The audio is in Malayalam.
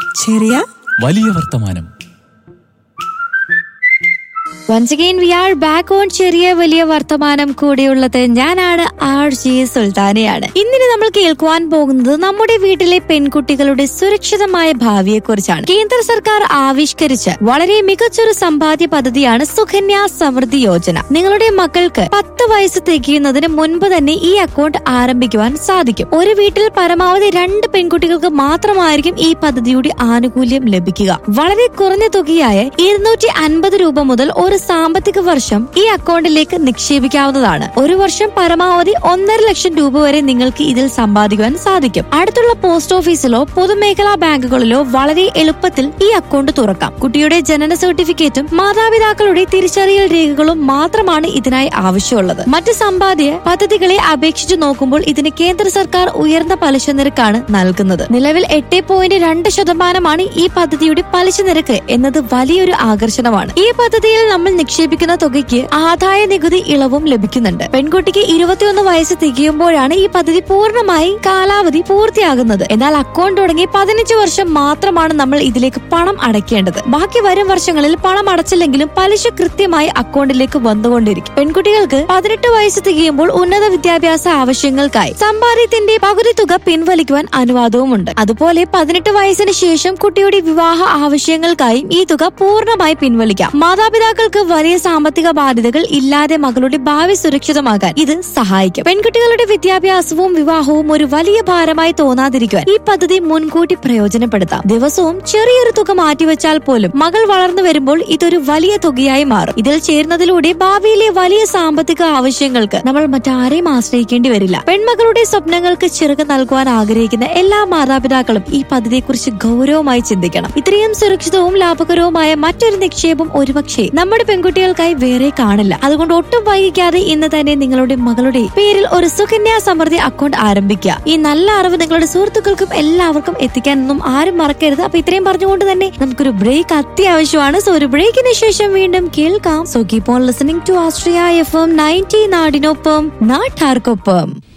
ചെറിയ വലിയ വർത്തമാനം once again we are back on ചെറിയ വലിയ വർത്തമാനം കൂടിയുള്ളത് ഞാനാണ് ആർ ജി സുൽത്താനയാണ് ഇന്നിന് നമ്മൾ കേൾക്കുവാൻ പോകുന്നത് നമ്മുടെ വീട്ടിലെ പെൺകുട്ടികളുടെ സുരക്ഷിതമായ ഭാവിയെ കുറിച്ചാണ് കേന്ദ്ര സർക്കാർ ആവിഷ്കരിച്ച വളരെ മികച്ചൊരു സമ്പാദ്യ പദ്ധതിയാണ് സുകന്യ സമൃദ്ധി യോജന നിങ്ങളുടെ മക്കൾക്ക് പത്ത് വയസ്സ് തികയുന്നതിന് മുൻപ് തന്നെ ഈ അക്കൗണ്ട് ആരംഭിക്കുവാൻ സാധിക്കും ഒരു വീട്ടിൽ പരമാവധി രണ്ട് പെൺകുട്ടികൾക്ക് മാത്രമായിരിക്കും ഈ പദ്ധതിയുടെ ആനുകൂല്യം ലഭിക്കുക വളരെ കുറഞ്ഞ തുകയായ ഇരുന്നൂറ്റി അൻപത് രൂപ മുതൽ ഒരു സാമ്പത്തിക വർഷം ഈ അക്കൗണ്ടിലേക്ക് നിക്ഷേപിക്കാവുന്നതാണ് ഒരു വർഷം പരമാവധി ഒന്നര ലക്ഷം രൂപ വരെ നിങ്ങൾക്ക് ഇതിൽ സമ്പാദിക്കുവാൻ സാധിക്കും അടുത്തുള്ള പോസ്റ്റ് ഓഫീസിലോ പൊതുമേഖലാ ബാങ്കുകളിലോ വളരെ എളുപ്പത്തിൽ ഈ അക്കൗണ്ട് തുറക്കാം കുട്ടിയുടെ ജനന സർട്ടിഫിക്കറ്റും മാതാപിതാക്കളുടെ തിരിച്ചറിയൽ രേഖകളും മാത്രമാണ് ഇതിനായി ആവശ്യമുള്ളത് മറ്റ് സമ്പാദ്യ പദ്ധതികളെ അപേക്ഷിച്ച് നോക്കുമ്പോൾ ഇതിന് കേന്ദ്ര സർക്കാർ ഉയർന്ന പലിശ നിരക്കാണ് നൽകുന്നത് നിലവിൽ എട്ട് പോയിന്റ് രണ്ട് ശതമാനമാണ് ഈ പദ്ധതിയുടെ പലിശ നിരക്ക് എന്നത് വലിയൊരു ആകർഷണമാണ് ഈ പദ്ധതിയിൽ നമ്മൾ നിക്ഷേപിക്കുന്ന തുകയ്ക്ക് ആദായ നികുതി ഇളവും ലഭിക്കുന്നുണ്ട് പെൺകുട്ടിക്ക് ഇരുപത്തിയൊന്ന് വയസ്സ് തികയുമ്പോഴാണ് ഈ പദ്ധതി പൂർണ്ണമായി കാലാവധി പൂർത്തിയാകുന്നത് എന്നാൽ അക്കൗണ്ട് തുടങ്ങി പതിനഞ്ച് വർഷം മാത്രമാണ് നമ്മൾ ഇതിലേക്ക് പണം അടയ്ക്കേണ്ടത് ബാക്കി വരും വർഷങ്ങളിൽ പണം അടച്ചില്ലെങ്കിലും പലിശ കൃത്യമായി അക്കൗണ്ടിലേക്ക് വന്നുകൊണ്ടിരിക്കും പെൺകുട്ടികൾക്ക് പതിനെട്ട് വയസ്സ് തികയുമ്പോൾ ഉന്നത വിദ്യാഭ്യാസ ആവശ്യങ്ങൾക്കായി സമ്പാദ്യത്തിന്റെ പകുതി തുക പിൻവലിക്കുവാൻ അനുവാദവുമുണ്ട് അതുപോലെ പതിനെട്ട് വയസ്സിന് ശേഷം കുട്ടിയുടെ വിവാഹ ആവശ്യങ്ങൾക്കായും ഈ തുക പൂർണ്ണമായി പിൻവലിക്കാം മാതാപിതാക്കൾക്ക് വലിയ സാമ്പത്തിക ബാധ്യതകൾ ഇല്ലാതെ മകളുടെ ഭാവി സുരക്ഷിതമാക്കാൻ ഇത് സഹായിക്കും പെൺകുട്ടികളുടെ വിദ്യാഭ്യാസവും വിവാഹവും ഒരു വലിയ ഭാരമായി തോന്നാതിരിക്കുവാൻ ഈ പദ്ധതി മുൻകൂട്ടി പ്രയോജനപ്പെടുത്താം ദിവസവും ചെറിയൊരു തുക മാറ്റിവെച്ചാൽ പോലും മകൾ വളർന്നു വരുമ്പോൾ ഇതൊരു വലിയ തുകയായി മാറും ഇതിൽ ചേരുന്നതിലൂടെ ഭാവിയിലെ വലിയ സാമ്പത്തിക ആവശ്യങ്ങൾക്ക് നമ്മൾ മറ്റാരെയും ആശ്രയിക്കേണ്ടി വരില്ല പെൺമകളുടെ സ്വപ്നങ്ങൾക്ക് ചിറക് നൽകുവാൻ ആഗ്രഹിക്കുന്ന എല്ലാ മാതാപിതാക്കളും ഈ പദ്ധതിയെക്കുറിച്ച് ഗൗരവമായി ചിന്തിക്കണം ഇത്രയും സുരക്ഷിതവും ലാഭകരവുമായ മറ്റൊരു നിക്ഷേപം ഒരുപക്ഷെ നമ്മുടെ പെൺകുട്ടികൾക്കായി വേറെ കാണില്ല അതുകൊണ്ട് ഒട്ടും വൈകിക്കാതെ ഇന്ന് തന്നെ നിങ്ങളുടെ മകളുടെ പേരിൽ ഒരു സുകന്യാ സമൃദ്ധി അക്കൗണ്ട് ആരംഭിക്കുക ഈ നല്ല അറിവ് നിങ്ങളുടെ സുഹൃത്തുക്കൾക്കും എല്ലാവർക്കും എത്തിക്കാനൊന്നും ആരും മറക്കരുത് അപ്പൊ ഇത്രയും പറഞ്ഞുകൊണ്ട് തന്നെ നമുക്കൊരു ബ്രേക്ക് അത്യാവശ്യമാണ് സോ ഒരു ബ്രേക്കിന് ശേഷം വീണ്ടും കേൾക്കാം so keep on listening to Ashraya F M ninety നാടിനൊപ്പം നാട്ടാർക്കൊപ്പം